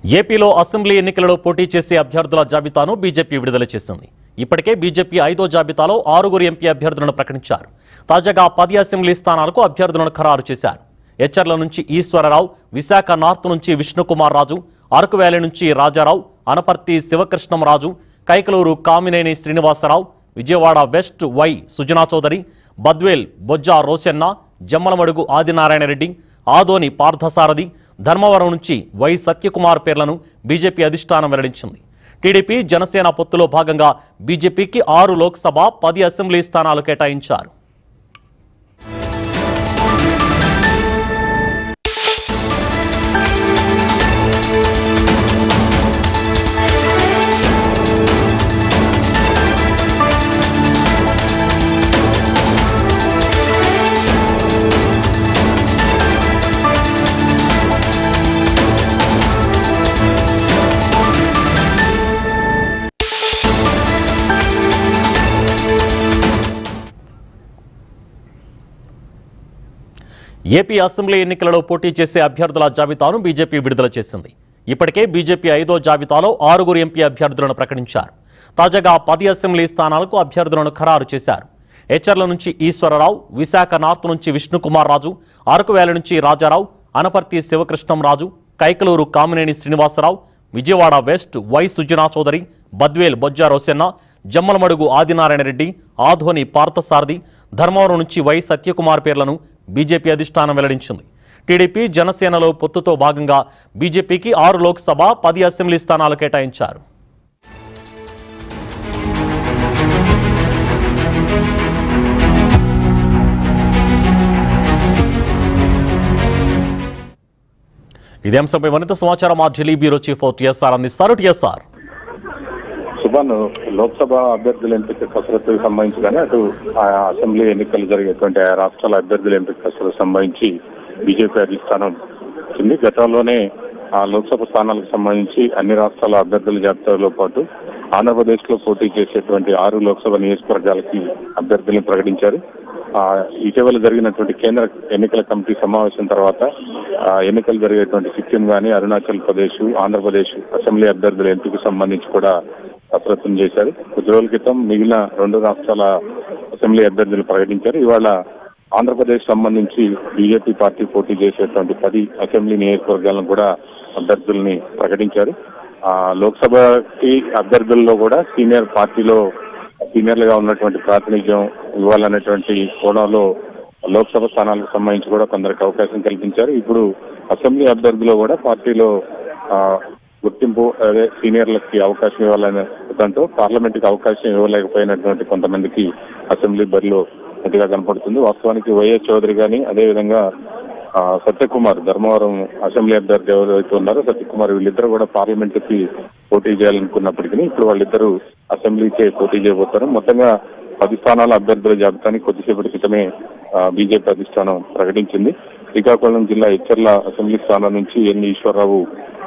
ఏపీలో అసెంబ్లీ ఎన్నికలలో పోటీ చేసే అభ్యర్థుల జాబితాను బీజేపీ విడుదల చేసింది ఇప్పటికే బీజేపీ ఐదో జాబితాలో ఆరుగురు ఎంపీ అభ్యర్థులను ప్రకటించారు తాజాగా పది అసెంబ్లీ స్థానాలకు అభ్యర్థులను ఖరారు చేశారు హెచ్చర్ల నుంచి ఈశ్వరరావు విశాఖ నార్త్ నుంచి విష్ణుకుమార్ రాజు అరకు వ్యాలీ నుంచి రాజారావు అనపర్తి శివకృష్ణంరాజు కైకలూరు కామినేని శ్రీనివాసరావు విజయవాడ వెస్ట్ వై సుజనా చౌదరి బద్వేల్ బొజ్జా రోషన్న జమ్మలమడుగు ఆదినారాయణ రెడ్డి ఆదోని పార్థసారథి ధర్మవరం నుంచి వై సత్యకుమార్ పేర్లను బీజేపీ అధిష్టానం వెల్లడించింది టీడీపీ జనసేన పొత్తులో భాగంగా బీజేపీకి ఆరు లోక్సభ పది అసెంబ్లీ స్థానాలు కేటాయించారు ఏపీ అసెంబ్లీ ఎన్నికలలో పోటీ చేసే అభ్యర్థుల జాబితాను బీజేపీ విడుదల చేసింది ఇప్పటికే బీజేపీ ఐదో జాబితాలో ఆరుగురు ఎంపీ అభ్యర్థులను ప్రకటించారు తాజాగా పది అసెంబ్లీ స్థానాలకు అభ్యర్థులను ఖరారు చేశారు హెచ్చర్ల నుంచి ఈశ్వరరావు విశాఖ నార్త్ నుంచి విష్ణుకుమార్ రాజు అరకు వ్యాలీ నుంచి రాజారావు అనపర్తి శివకృష్ణం రాజు కైకలూరు కామినేని శ్రీనివాసరావు విజయవాడ వెస్ట్ వై సుజనా చౌదరి బద్వేల్ బొజ్జా రోసెన్న జమ్మలమడుగు ఆదినారాయణ రెడ్డి ఆధోని పార్థసారథి ధర్మవరం నుంచి వై సత్యకుమార్ పేర్లను బీజేపీ అధిష్టానం వెల్లడించింది టీడీపీ జనసేనలో పొత్తుతో భాగంగా బీజేపీకి ఆరు లోక్సభ పది అసెంబ్లీ స్థానాలు కేటాయించారు ఇదే అంశంపై మరింత సమాచారం మా ఢిల్లీ బ్యూరో చీఫ్ టీఎస్ఆర్ అందిస్తారు టీఎస్ఆర్ సుభాన్ లోక్సభ అభ్యర్థుల ఎంపిక కసరత్తుకు సంబంధించి కానీ అటు ఆ అసెంబ్లీ ఎన్నికలు జరిగేటువంటి ఆ రాష్ట్రాల అభ్యర్థుల ఎంపిక కసరత్తు సంబంధించి బీజేపీ అధిష్టానం వచ్చింది గతంలోనే ఆ లోక్సభ స్థానాలకు సంబంధించి అన్ని రాష్ట్రాల అభ్యర్థుల జాబితాలో పాటు ఆంధ్రప్రదేశ్ లో పోటీ చేసేటువంటి ఆరు లోక్సభ నియోజకవర్గాలకి అభ్యర్థులను ప్రకటించారు ఆ ఇటీవల జరిగినటువంటి కేంద్ర ఎన్నికల కమిటీ సమావేశం తర్వాత ఆ ఎన్నికలు జరిగేటువంటి సిక్కిం గాని అరుణాచల్ ప్రదేశ్ ఆంధ్రప్రదేశ్ అసెంబ్లీ అభ్యర్థుల ఎంపిక సంబంధించి కూడా కసరత్తం చేశారు కొద్ది రోజుల క్రితం మిగిలిన రెండు రాష్ట్రాల అసెంబ్లీ అభ్యర్థులు ప్రకటించారు ఇవాళ ఆంధ్రప్రదేశ్ సంబంధించి బీజేపీ పార్టీ పోటీ చేసేటువంటి పది అసెంబ్లీ నియోజకవర్గాలను కూడా అభ్యర్థుల్ని ప్రకటించారు ఆ లోక్సభకి అభ్యర్థుల్లో కూడా సీనియర్ పార్టీలో సీనియర్లుగా ఉన్నటువంటి ప్రాతినిధ్యం ఇవ్వాలనేటువంటి కోణంలో లోక్సభ స్థానాలకు సంబంధించి కూడా కొందరికి అవకాశం కల్పించారు ఇప్పుడు అసెంబ్లీ అభ్యర్థులు కూడా పార్టీలో ఆ, గుర్తింపు అదే సీనియర్లకి అవకాశం ఇవ్వాలనే దాంతో పార్లమెంట్ కి అవకాశం ఇవ్వలేకపోయినటువంటి కొంతమందికి అసెంబ్లీ బరిలో గట్టిగా కనపడుతుంది వాస్తవానికి వైఎస్ చౌదరి గాని అదేవిధంగా ఆ, సత్యకుమార్ ధర్మవరం అసెంబ్లీ అభ్యర్థి ఎవరైతే ఉన్నారో సత్యకుమార్ వీళ్ళిద్దరు కూడా పార్లమెంట్ కి పోటీ చేయాలనుకున్నప్పటికీ ఇప్పుడు వాళ్ళిద్దరూ అసెంబ్లీకే పోటీ చేయబోతారు మొత్తంగా పది స్థానాల అభ్యర్థుల జాబితాని కొద్దిసేపటి క్రితమే బీజేపీ అధిష్టానం ప్రకటించింది శ్రీకాకుళం జిల్లా ఇచ్చర్ల అసెంబ్లీ స్థానం నుంచి ఎన్ ఈశ్వరరావు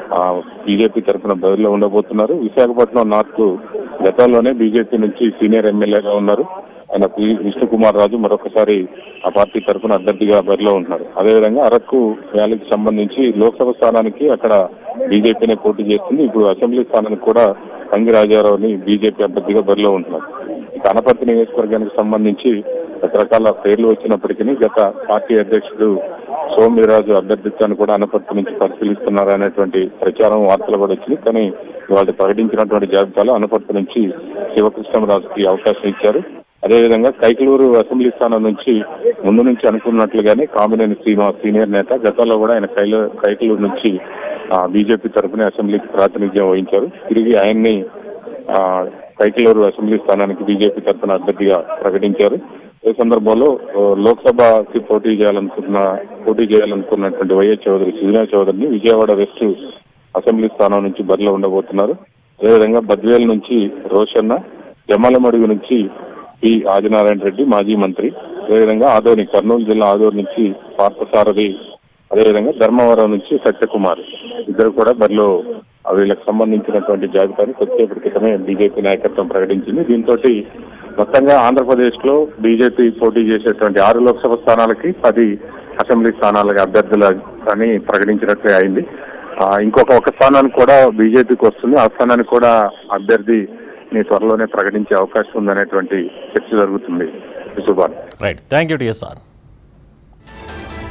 బీజేపీ తరఫున బదిలీలో ఉండబోతున్నారు విశాఖపట్నం నార్త్ గతంలోనే బీజేపీ నుంచి సీనియర్ ఎమ్మెల్యేగా ఉన్నారు ఆయన పి విష్ణుకుమార్ రాజు మరొకసారి ఆ పార్టీ తరఫున అభ్యర్థిగా బరిలో ఉంటున్నారు అదేవిధంగా అరకు వ్యాలీకి సంబంధించి లోక్సభ స్థానానికి అక్కడ బీజేపీనే పోటీ చేస్తుంది ఇప్పుడు అసెంబ్లీ స్థానానికి కూడా కంగి రాజారావుని బీజేపీ అభ్యర్థిగా బరిలో ఉంటున్నారు ఇక అనపర్తి నియోజకవర్గానికి సంబంధించి రకరకాల పేర్లు వచ్చినప్పటికీ గత పార్టీ అధ్యక్షుడు సోమిరాజు అభ్యర్థిత్వాన్ని కూడా అనపర్తి నుంచి పరిశీలిస్తున్నారు అనేటువంటి ప్రచారం వార్తలు కూడా వచ్చింది కానీ వాళ్ళు ప్రకటించినటువంటి జాబితాలో అనపర్తి నుంచి శివకృష్ణరాజుకి అవకాశం ఇచ్చారు అదేవిధంగా కైకలూరు అసెంబ్లీ స్థానం నుంచి ముందు నుంచి అనుకున్నట్లుగానే కామినేని శ్రీనివాస్ సీనియర్ నేత గతంలో కూడా ఆయన కైల కైకలూరు నుంచి బీజేపీ తరఫున అసెంబ్లీకి ప్రాతినిధ్యం వహించారు తిరిగి ఆయన్ని ఆ, కైకలూరు అసెంబ్లీ స్థానానికి బీజేపీ తరఫున అభ్యర్థిగా ప్రకటించారు ఈ సందర్భంలో ఆ, లోక్సభకి పోటీ చేయాలనుకున్న పోటీ చేయాలనుకున్నటువంటి వైఎస్ చౌదరి సుజనా చౌదరిని విజయవాడ వెస్ట్ అసెంబ్లీ స్థానం నుంచి బరిలో ఉండబోతున్నారు అదేవిధంగా బద్వేల్ నుంచి రోషన్న జమ్మలమడుగు నుంచి పి ఆదినారాయణ రెడ్డి మాజీ మంత్రి అదేవిధంగా ఆదోని కర్నూలు జిల్లా ఆదోని నుంచి పార్థసారథి అదేవిధంగా ధర్మవరం నుంచి సత్యకుమార్ ఇద్దరు కూడా బరిలో ఆ వీళ్ళకి సంబంధించినటువంటి జాబితాని కొద్దిసేపటి క్రితమే బీజేపీ నాయకత్వం ప్రకటించింది దీంతో మొత్తంగా ఆంధ్రప్రదేశ్ లో బీజేపీ పోటీ చేసేటువంటి ఆరు లోక్సభ స్థానాలకి పది అసెంబ్లీ స్థానాలకి అభ్యర్థుల అని ప్రకటించినట్లే అయింది ఆ, ఇంకొక ఒక స్థానానికి కూడా బీజేపీకి వస్తుంది ఆ స్థానానికి కూడా అభ్యర్థిని త్వరలోనే ప్రకటించే అవకాశం ఉందనేటువంటి చర్చ జరుగుతుంది Subhan right thank you TSR